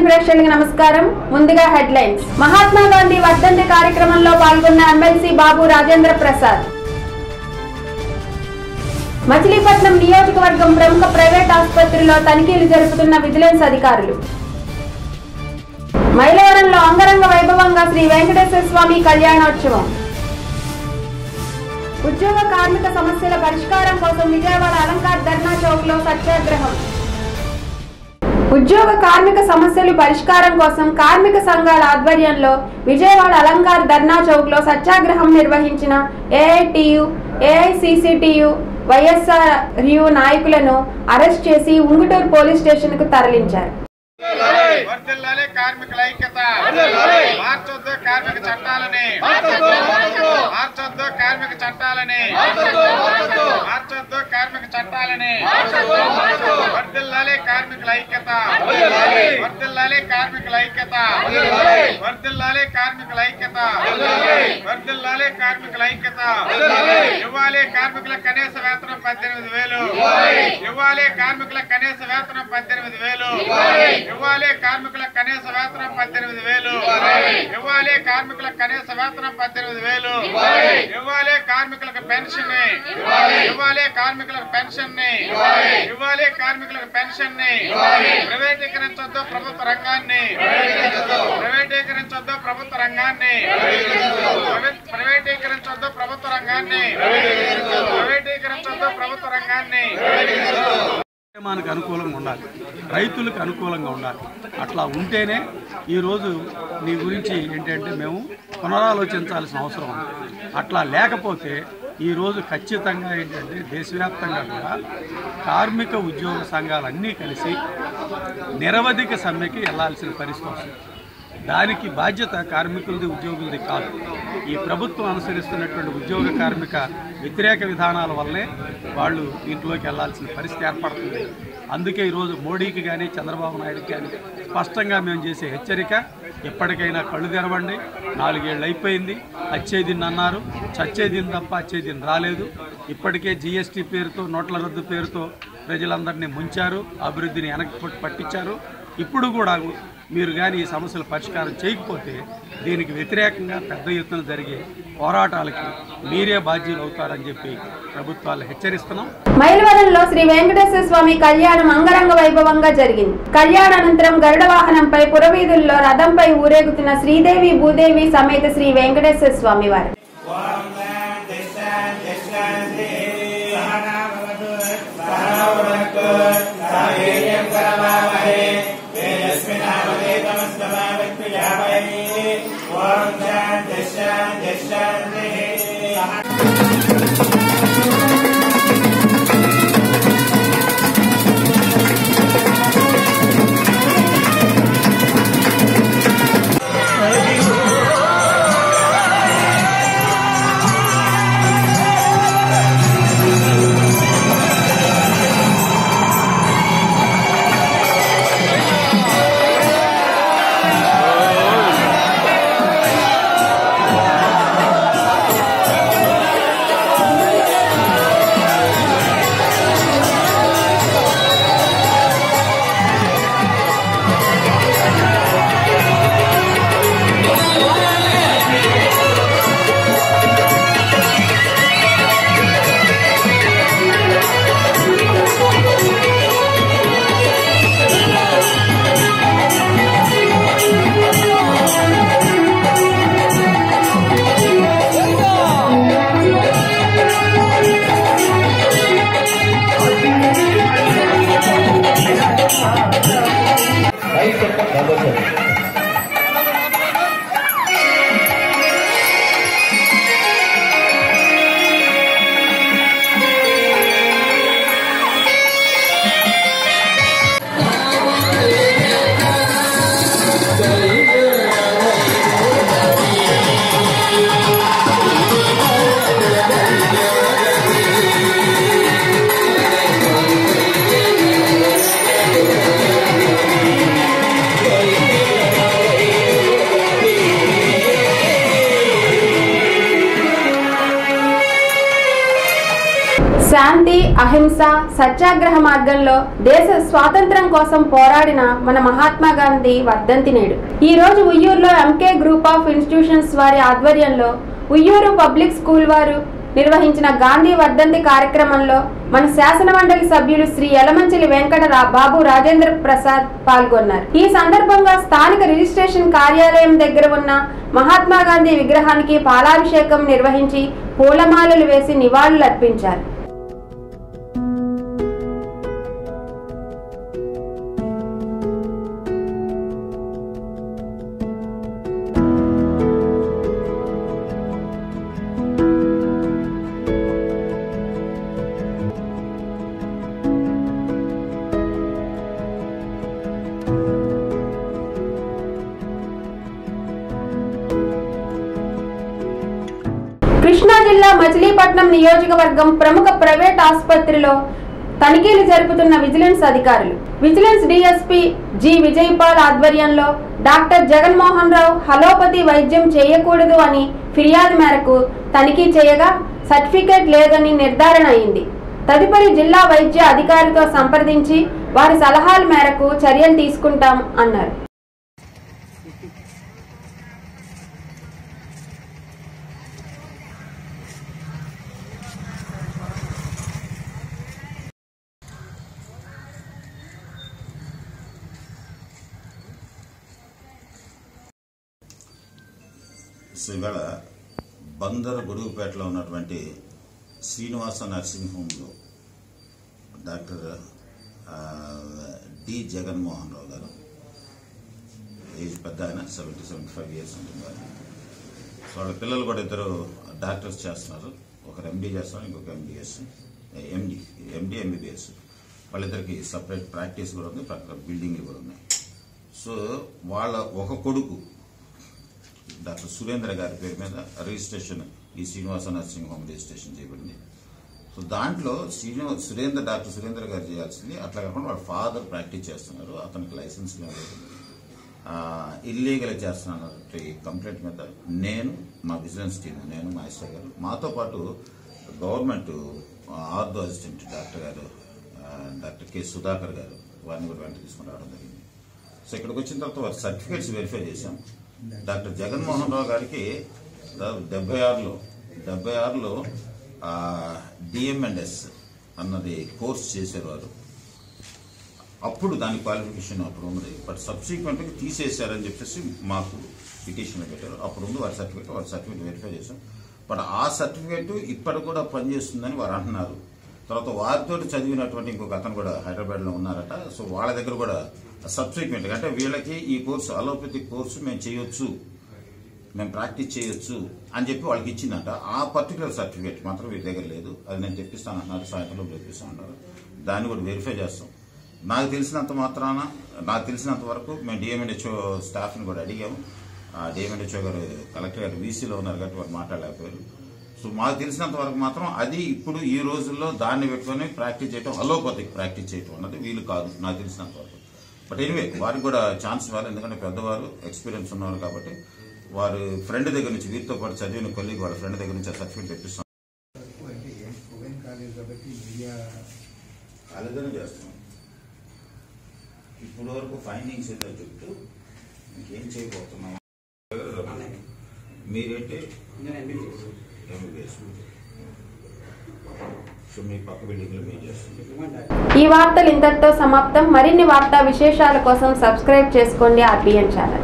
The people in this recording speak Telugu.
విజన్ ప్రేక్షకులకు నమస్కారం ముందుగా హెడ్లైన్స్ మహాత్మా గాంధీ వర్ధంతి కార్యక్రమంలో పాల్గొన్న ఎమ్మెల్సీ బాబు రాజేంద్ర ప్రసాద్ మచిలీపట్నం నియోజకవర్గం ప్రముఖ ప్రైవేట్ ఆసుపత్రిలో తనిఖీలు జరుపుతున్న విజిలెన్స్ అధికారులు మైలవరంలో అంగరంగ వైభవంగా శ్రీ వెంకటేశ్వర స్వామి కళ్యాణోత్సవం ఉద్యోగ కార్మిక సమస్యల పరిష్కారం కోసం విజయవాడ అలంకార్ ధర్నా చౌక్ లో సత్యాగ్రహం ఉద్యోగ కార్మిక సమస్యలు పరిష్కారం కోసం కార్మిక సంఘాల ఆధ్వర్యంలో విజయవాడ అలంకార్ ధర్నా చౌక్ లో సత్యాగ్రహం నిర్వహించిన ఏఐటియు ఏఐసిసిటియు వైఎస్ఆర్ యు నాయకులను అరెస్ట్ చేసి ఉంగుటూరు పోలీస్ స్టేషన్ కు తరలించారు వర్ధిల్లాలి కార్మికుల ఐక్యత మార్చొద్దు కార్మిక చట్టాలని మార్చొద్దు కార్మిక చట్టాలని మార్చొద్దు కార్మిక చట్టాలని వర్ధిల్లాలి కార్మికుల ఐక్యత వర్ధిల్లాలి కార్మికుల ఐక్యత వర్ధిల్లాలి కార్మికుల ఐక్యత వర్ధిల్లాలి కార్మికుల ఐక్యత ఇవ్వాలి కార్మికుల కనీస వేతనం పద్దెనిమిది వేలు ఇవ్వాలి కార్మికుల కనీస వేతనం పద్దెనిమిది వేలు ఇవ్వాలి కార్మికుల కనీస వేతనం పద్దెనిమిది వేలు ఇవ్వాలి కార్మికుల కనీస వేతనం పద్దెనిమిది వేలు ఇవ్వాలి కార్మికులకు పెన్షన్ ఇవ్వాలి కార్మికులకు పెన్షన్ ఇవ్వాలి కార్మికులకు పెన్షన్ ప్రైవేటీకరించొద్దు ప్రభుత్వ రంగాన్ని ప్రైవేటీకరించొద్దు ప్రభుత్వ రంగాన్ని ప్రైవే- ప్రైవేటీకరించొద్దు ప్రభుత్వ రంగాన్ని ప్రైవేటీకరించొద్దు ప్రభుత్వ రంగాన్ని మనకు అనుకూలంగా ఉండాలి రైతులకు అనుకూలంగా ఉండాలి అట్లా ఉంటేనే ఈరోజు నీ గురించి ఏంటంటే మేము పునరాలోచించాల్సిన అవసరం ఉంది అట్లా లేకపోతే ఈరోజు ఖచ్చితంగా ఏంటంటే దేశవ్యాప్తంగా కూడా కార్మిక ఉద్యోగ సంఘాలన్నీ కలిసి నిరవధిక సమ్మెకి వెళ్లాల్సిన పరిస్థితి వస్తుంది దానికి బాధ్యత కార్మికులది ఉద్యోగులది కాదు ఈ ప్రభుత్వం అనుసరిస్తున్నటువంటి ఉద్యోగ కార్మిక వ్యతిరేక విధానాల వల్లే వాళ్ళు దీంట్లోకి వెళ్లాల్సిన పరిస్థితి ఏర్పడుతుంది అందుకే ఈరోజు మోడీకి కానీ చంద్రబాబు నాయుడుకి కానీ స్పష్టంగా మేము చేసే హెచ్చరిక ఎప్పటికైనా కళ్ళు తెరవండి నాలుగేళ్ళు అయిపోయింది వచ్చేదిన్ని అన్నారు చచ్చేదిని తప్ప వచ్చేదిని రాలేదు ఇప్పటికే జీఎస్టీ పేరుతో నోట్ల రద్దు పేరుతో ప్రజలందరినీ ముంచారు అభివృద్ధిని వెనక్కి పట్- పట్టించారు ఇప్పుడు కూడా మీరు కానీ ఈ సమస్యల పరిష్కారం చేయకపోతే దీనికి వ్యతిరేకంగా పెద్ద ఎత్తున జరిగే పోరాటాలకి మీరే బాధ్యులు అవుతారని చెప్పి ప్రభుత్వాలు హెచ్చరిస్తున్నాం మైలవరంలో శ్రీ వెంకటేశ్వర స్వామి కళ్యాణం అంగరంగ వైభవంగా జరిగింది కళ్యాణానంతరం గరుడ వాహనంపై పురవీధుల్లో రథంపై ఊరేగుతున్న శ్రీదేవి భూదేవి సమేత శ్రీ వెంకటేశ్వర స్వామి వారు శాంతి అహింస సత్యాగ్రహ మార్గంలో దేశ స్వాతంత్రం కోసం పోరాడిన మన మహాత్మా గాంధీ వర్ధంతి నేడు ఈ రోజు ఉయ్యూరులో ఎంకే గ్రూప్ ఆఫ్ ఇన్స్టిట్యూషన్స్ వారి ఆధ్వర్యంలో ఉయ్యూరు పబ్లిక్ స్కూల్ వారు నిర్వహించిన గాంధీ వర్ధంతి కార్యక్రమంలో మన శాసన మండలి సభ్యులు శ్రీ యలమంచిలి వెంకట రా- బాబు రాజేంద్ర ప్రసాద్ పాల్గొన్నారు ఈ సందర్భంగా స్థానిక రిజిస్ట్రేషన్ కార్యాలయం దగ్గర ఉన్న మహాత్మా గాంధీ విగ్రహానికి పాలాభిషేకం నిర్వహించి పూలమాలలు వేసి నివాళులు అర్పించారు కృష్ణా జిల్లా మచిలీపట్నం నియోజకవర్గం ప్రముఖ ప్రైవేట్ ఆసుపత్రిలో తనిఖీలు జరుపుతున్న విజిలెన్స్ అధికారులు విజిలెన్స్ డిఎస్పి జి విజయపాల్ ఆధ్వర్యంలో డాక్టర్ జగన్మోహన్ రావు హలోపతి వైద్యం చేయకూడదు అని ఫిర్యాదు మేరకు తనిఖీ చేయగా సర్టిఫికేట్ లేదని నిర్ధారణ అయింది తదుపరి జిల్లా వైద్య అధికారితో సంప్రదించి వారి సలహాల మేరకు చర్యలు తీసుకుంటాం అన్నారు సో ఇవాళ బందర్ గొడుగుపేటలో ఉన్నటువంటి శ్రీనివాస నర్సింగ్ హోమ్లో డాక్టర్ ఆ, డి జగన్మోహన్ రావు గారు ఏజ్ పెద్ద ఆయన సెవెంటీ సెవెంటీ ఫైవ్ ఇయర్స్ ఉంటుంది ఆయన. సో వాళ్ళ పిల్లలు కూడా ఇద్దరు డాక్టర్స్ చేస్తున్నారు ఒకరు ఎండి చేస్తున్నారు ఇంకొక ఎంబీఎస్ ఎండి ఎండి ఎంబీబీఎస్ వాళ్ళిద్దరికి సపరేట్ ప్రాక్టీస్ కూడా ఉంది పక్కన బిల్డింగ్లు కూడా ఉన్నాయి సో వాళ్ళ ఒక కొడుకు డాక్టర్ సురేంద్ర గారి పేరు మీద రిజిస్ట్రేషన్ ఈ శ్రీనివాస నర్సింగ్ హోమ్ రిజిస్ట్రేషన్ చేయబడింది సో దాంట్లో శ్రీనివా సురేంద్ర డాక్టర్ సురేంద్ర గారు చేయాల్సింది అట్లా కాకుండా వాళ్ళ ఫాదర్ ప్రాక్టీస్ చేస్తున్నారు అతనికి లైసెన్స్ లేదు ఇల్లీగల్ చేస్తున్నటువంటి కంప్లైంట్ మీద నేను మా బిజినెస్ టీం నేను మా ఎస్ఐ గారు మాతో పాటు గవర్నమెంట్ ఆర్థో అసిస్టెంట్ డాక్టర్ గారు ఆ, డాక్టర్ కె సుధాకర్ గారు వారిని కూడా వెంట తీసుకుని రావడం జరిగింది సో ఇక్కడికి వచ్చిన తర్వాత వారి సర్టిఫికేట్స్ వెరిఫై చేశాం డాక్టర్ జగన్మోహన్ రావు గారికి దాదాపు డెబ్బై ఆరులో డెబ్బై ఆరులో డిఎంఎన్ఎస్ అన్నది కోర్స్ చేశారు వారు అప్పుడు దాని క్వాలిఫికేషన్ అప్పుడు ఉంది బట్ సబ్సిక్వెంట్గా తీసేశారని చెప్పేసి మాకు పిటిషన్ పెట్టారు అప్పుడు ఉంది వారి సర్టిఫికేట్ వారి సర్టిఫికేట్ వెరిఫై చేశాం బట్ ఆ సర్టిఫికేట్ ఇప్పటి కూడా పనిచేస్తుందని వారు అంటున్నారు తర్వాత వారితో చదివినటువంటి ఇంకొక అతను కూడా హైదరాబాద్ లో ఉన్నారట సో వాళ్ళ దగ్గర కూడా సబ్సిక్వెంట్ అంటే వీళ్ళకి ఈ కోర్సు అలోపతిక్ కోర్సు మేము చేయొచ్చు మేము ప్రాక్టీస్ చేయొచ్చు అని చెప్పి వాళ్ళకి ఇచ్చిందంట ఆ పర్టికులర్ సర్టిఫికేట్ మాత్రం వీరి దగ్గర లేదు అది నేను తెప్పిస్తాను అన్నారు సాయంత్రంలో తెప్పిస్తాను అన్నారు దాన్ని కూడా వెరిఫై చేస్తాం నాకు తెలిసినంత మాత్రాన నాకు తెలిసినంత వరకు మేము డిఎంఎన్హెచ్ఓ స్టాఫ్ని కూడా అడిగాము డిఎంఎన్హెచ్ఓ గారు కలెక్టర్ గారు వీసీలో ఉన్నారు కాబట్టి వారు మాట్లాడలేకపోయారు సో మాకు తెలిసినంత వరకు మాత్రం అది ఇప్పుడు ఈ రోజుల్లో దాన్ని పెట్టుకొని ప్రాక్టీస్ చేయటం అలోపతిక్ ప్రాక్టీస్ చేయటం అన్నది వీలు కాదు నాకు తెలిసినంత వరకు బట్ ఎనివే వారికి కూడా ఛాన్స్ ఇవ్వాలి ఎందుకంటే పెద్దవారు ఎక్స్పీరియన్స్ ఉన్నవారు కాబట్టి వారు ఫ్రెండ్ దగ్గర నుంచి వీరితో పాటు చదివిన కొలిగి వాళ్ళ ఫ్రెండ్ దగ్గర నుంచి ఆ సర్టిఫికేట్ తెప్పిస్తాం అంటే ఏం ఓపెన్ కాలేదు కాబట్టి మీడియా అలాగనే చేస్తున్నాం ఇప్పుడు వరకు ఫైండింగ్స్ ఏదో చెప్తూ ఇంకేం చేయబోతున్నాం మీరేంటి ఎంబీబీఎస్ సో మీ పక్క బిల్డింగ్లో మీరు చేస్తుంది ఈ వార్తలు ఇంతటితో సమాప్తం మరిన్ని వార్తా విశేషాల కోసం సబ్స్క్రైబ్ చేసుకోండి ఆర్బిఎన్ ఛానల్